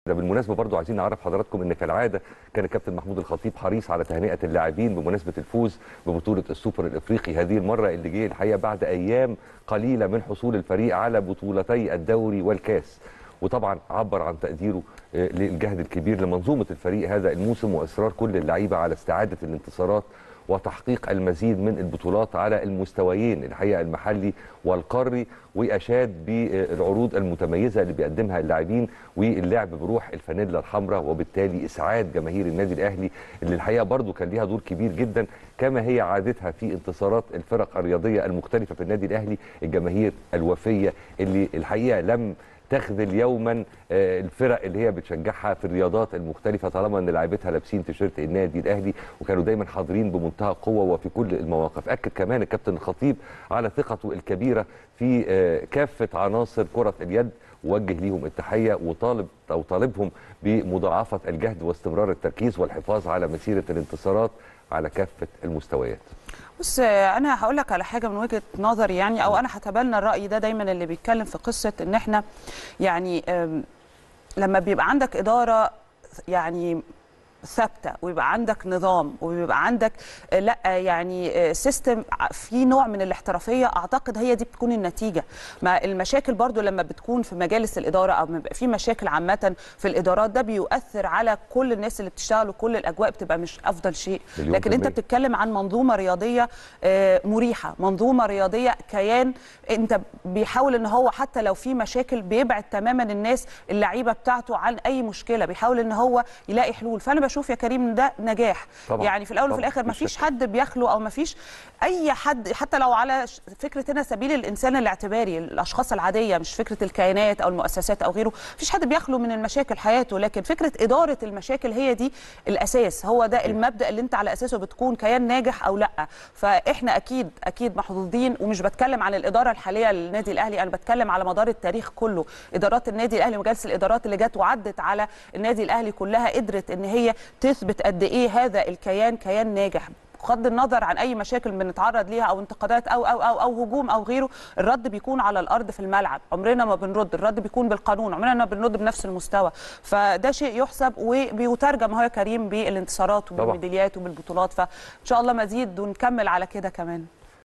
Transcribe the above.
ده بالمناسبه برضو عايزين نعرف حضراتكم ان كالعاده كان الكابتن محمود الخطيب حريص على تهنئه اللاعبين بمناسبه الفوز ببطوله السوبر الافريقي هذه المره اللي جه الحقيقه بعد ايام قليله من حصول الفريق على بطولتي الدوري والكاس وطبعا عبر عن تقديره آه، للجهد الكبير لمنظومه الفريق هذا الموسم واصرار كل اللعيبه على استعاده الانتصارات وتحقيق المزيد من البطولات على المستويين الحقيقه المحلي والقاري واشاد بالعروض المتميزه اللي بيقدمها اللاعبين واللعب بروح الفانيلا الحمراء وبالتالي اسعاد جماهير النادي الاهلي اللي الحقيقه برضو كان ليها دور كبير جدا كما هي عادتها في انتصارات الفرق الرياضيه المختلفه في النادي الاهلي الجماهير الوفيه اللي الحقيقه لم تخذل يوما آه، الفرق اللي هي بتشجعها في الرياضات المختلفه طالما ان لعيبتها لابسين تيشيرت النادي الاهلي وكانوا دايما حاضرين بمنتهى القوه وفي كل المواقف اكد كمان الكابتن الخطيب على ثقته الكبيره في آه، كافه عناصر كره اليد ووجه ليهم التحيه وطالب او طالبهم بمضاعفه الجهد واستمرار التركيز والحفاظ على مسيره الانتصارات على كافه المستويات بص انا هقول لك على حاجه من وجهه نظري يعني او انا هتبنى الراي ده دايما اللي بيتكلم في قصه ان احنا يعني أم، لما بيبقى عندك اداره يعني ثابته ويبقى عندك نظام ويبقى عندك آه، لا يعني سيستم في نوع من الاحترافيه اعتقد هي دي بتكون النتيجه ما المشاكل برضو لما بتكون في مجالس الاداره او بيبقى في مشاكل عامه في الادارات ده بيؤثر على كل الناس اللي بتشتغل وكل الاجواء بتبقى مش افضل شيء مليون لكن في انت المية. بتتكلم عن منظومه رياضيه آه، مريحه منظومه رياضيه كيان انت بيحاول ان هو حتى لو في مشاكل بيبعد تماما الناس اللعيبه بتاعته عن اي مشكله بيحاول ان هو يلاقي حلول فانا بشوف يا كريم إن ده نجاح طبعاً. يعني في الاول وفي طبعاً. الاخر ما مفيش فيش شك. حد بيخلو او ما فيش اي حد حتى لو على ش- فكره هنا سبيل الانسان الاعتباري الاشخاص العاديه مش فكره الكيانات او المؤسسات او غيره مفيش حد بيخلو من المشاكل حياته لكن فكره اداره المشاكل هي دي الاساس هو ده المبدا اللي انت على اساسه بتكون كيان ناجح او لا فاحنا اكيد اكيد محظوظين ومش بتكلم عن الاداره الحاليه للنادي الاهلي انا بتكلم على مدار التاريخ كله ادارات النادي الاهلي ومجالس الادارات اللي جت وعدت على النادي الاهلي كلها قدرت ان هي تثبت قد ايه هذا الكيان كيان ناجح بغض النظر عن اي مشاكل بنتعرض ليها او انتقادات او او او او هجوم او غيره الرد بيكون على الارض في الملعب عمرنا ما بنرد الرد بيكون بالقانون عمرنا ما بنرد بنفس المستوى فده شيء يحسب وبيترجم هو يا كريم بالانتصارات طبعاً. وبالميداليات وبالبطولات فان شاء الله مزيد ونكمل على كده كمان